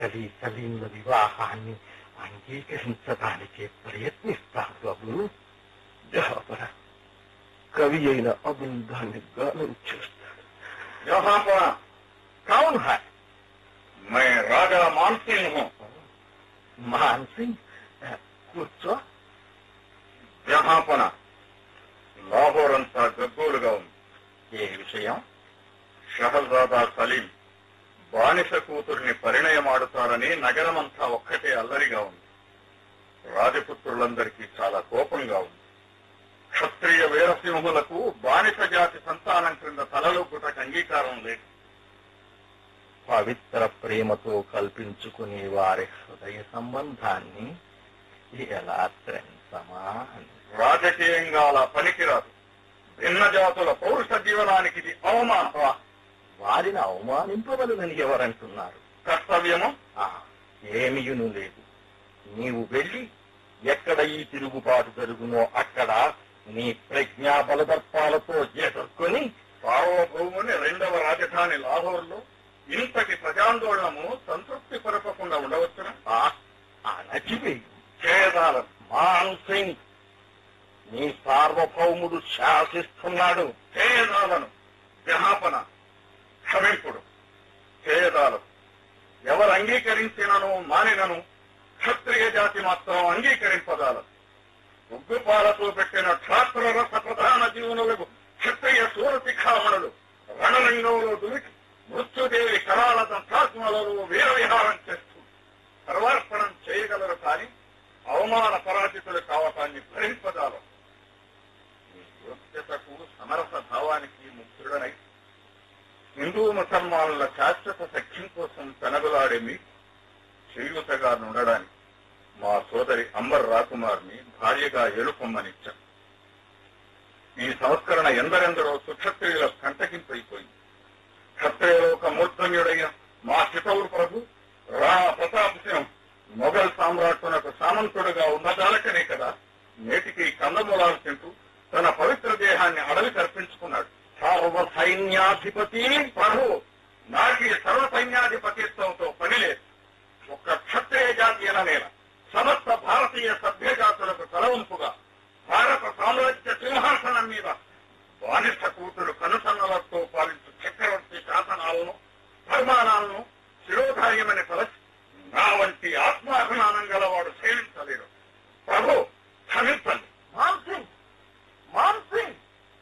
తల్లి సలీంల వివాహాన్ని అంగీకరించడానికి ప్రయత్నిస్తాను బాబు జహాపన కవి అయిన అబుల్ దాన్ని గానం చేస్తాడు यहाँ पर कौन है मैं राजा मानसिंह हूँ मान सिंह కూర్చో జహాపన లాహోర్ అంతా గగ్గోలుగా ఉంది ఏ విషయం షహజాదా సలీం బానిస కూతుర్ని పరిణయమాడుతారని నగరమంతా ఒక్కటే అల్లరిగా ఉంది రాజపుత్రులందరికీ చాలా కోపంగా ఉంది క్షత్రియ వీరసింహులకు బానిస జాతి సంతానం క్రింద తలలొగ్గుటకు అంగీకారం లేదు పవిత్ర ప్రేమతో కల్పించుకునే వారి హృదయ సంబంధాన్ని ఎలా త్రెంచమా అని రాజకీయంగా అలా పనికిరాదు భిన్న జాతుల పౌరుష జీవనానికి ఇది అవమానం వా, వారిని అవమానింపవలనని ఎవరంటున్నారు కర్తవ్యము ఆ, ఏమియును లేదు నీవు వెళ్ళి ఎక్కడ ఈ తిరుగుబాటు జరుగునో అక్కడ నీ ప్రజ్ఞా బలదర్పాలతో ఎదుర్కొని సార్వభౌముని రెండవ రాజధాని లాహోర్లో ఇంతటి ప్రజాందోళనము సంతృప్తి పరపకుండా ఉండవచ్చున ఆ అణచివేయు ఛేదాలను మాన్ సింగ్ నీ సార్వభౌముడు శాసిస్తున్నాడు ఛేదాలను జహాపన క్షమింపుడు ఛేదాలు ఎవరు అంగీకరించినను మానినను క్షత్రియ జాతి మాత్రం అంగీకరింపదాలు ఉగ్గుపాలతో పెట్టిన క్షాత్ర రస ప్రధాన జీవనులకు క్షత్రియ సూరశిఖామణులు రణరంగంలో దుమికి మృత్యుదేవి కరాల దంతాత్మలలో వీర విహారం చేస్తూ సర్వార్పణం చేయగలరు కానీ అవమాన పరాజితులు కావటాన్ని భరింపదాలు మీ యోగ్యతకు సమరస భావానికి ముగ్ధుడనై హిందూ ముసల్మానుల శాశ్వత సఖ్యం కోసం పెనగులాడే మీకు చేయూతగా నుండడానికి మా సోదరి అంబర్ రాకుమార్ని భార్యగా ఎలుపొమ్మనిచ్చాం ఈ సంస్కరణ ఎందరెందరో సుక్షత్రియుల కంటకింపైపోయింది క్షత్రియలోక మూర్ధన్యుడైన మా చితౌరు ప్రభు రాణా ప్రతాప్ సింహ్ మొఘల్ సామ్రాట్టునకు సామంతుడుగా ఉన్నదాలకనే కదా నేటికి కందమూలాలు తింటూ తన పవిత్ర దేహాన్ని అడవి కర్పించుకున్నాడు సర్వ సైన్యాధిపతి ప్రభు నాకు ఈ సర్వ సైన్యాధిపతిత్వంతో పని లేదు ఒక్క క్షత్రియ జాతి అననేల సమస్త భారతీయ సభ్య జాతులకు తలవంపుగా భారత సామ్రాజ్య సింహాసనం మీద బానిస కూతురు కనుసన్నలతో పాలించు చక్రవర్తి శాసనాలను పరిమాణాలను శిరోధార్యమని తలచి నా వంటి ఆత్మాభిమానం గలవాడు సేవించలేడు ప్రభు క్షమించండి మాన్ సింగ్ మాన్ సింగ్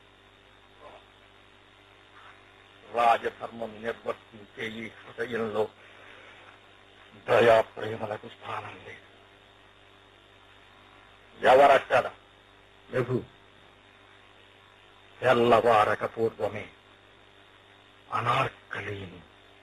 రాజధర్మం నిర్వర్తించే ఈ హృదయంలో దయా ప్రేమలకు స్థానం లేదు ఎవరక్కడ ప్రభు తెల్లవారక పూర్వమే అనార్కలిని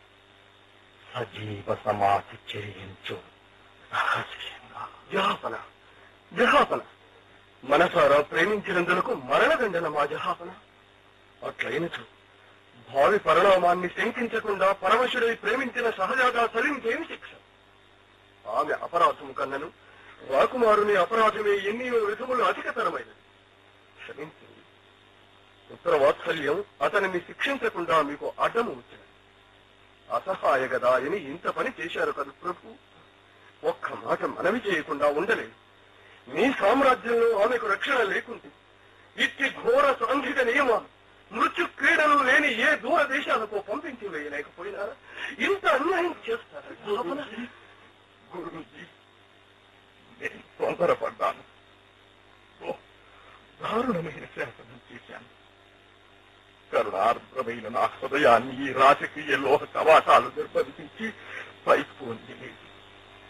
సజీవ సమాధి చేయించు రహస్యంగా జహాపన జహాపన మనసారా ప్రేమించినందులకు మరణదండన మా జహాపన అట్లయినచు భావి పరిణామాన్ని శంకించకుండా పరమశుడై ప్రేమించిన సహజాగా సలింకేమి శిక్ష ఆమె అపరాధము కన్నను రాకుమారుని అపరాధమే ఎన్నో విధములు అధికతరమైనది క్షమించండి పుత్ర వాత్సల్యం అతనిని శిక్షించకుండా మీకు అడ్డము వచ్చినది అసహాయ గదా అని ఇంత పని చేశారు కదా ప్రభు ఒక్క మాట మనవి చేయకుండా ఉండలేదు మీ సామ్రాజ్యంలో ఆమెకు రక్షణ లేకుంటే ఇట్టి ఘోర సాంఘిక నియమాలు మృత్యు క్రీడలు లేని ఏ దూర దేశాలకు పంపించి వేయలేకపోయినా ఇంత అన్యాయం చేస్తారా భావన? గురూజీ నేను తొందరపడ్డాను ఓ, దారుణమైన శాసనం చేశాను కరుణార్ద్రమైన నా హృదయాన్ని ఈ రాజకీయ లోహ కవాటాలు నిర్బంధించి పైపోని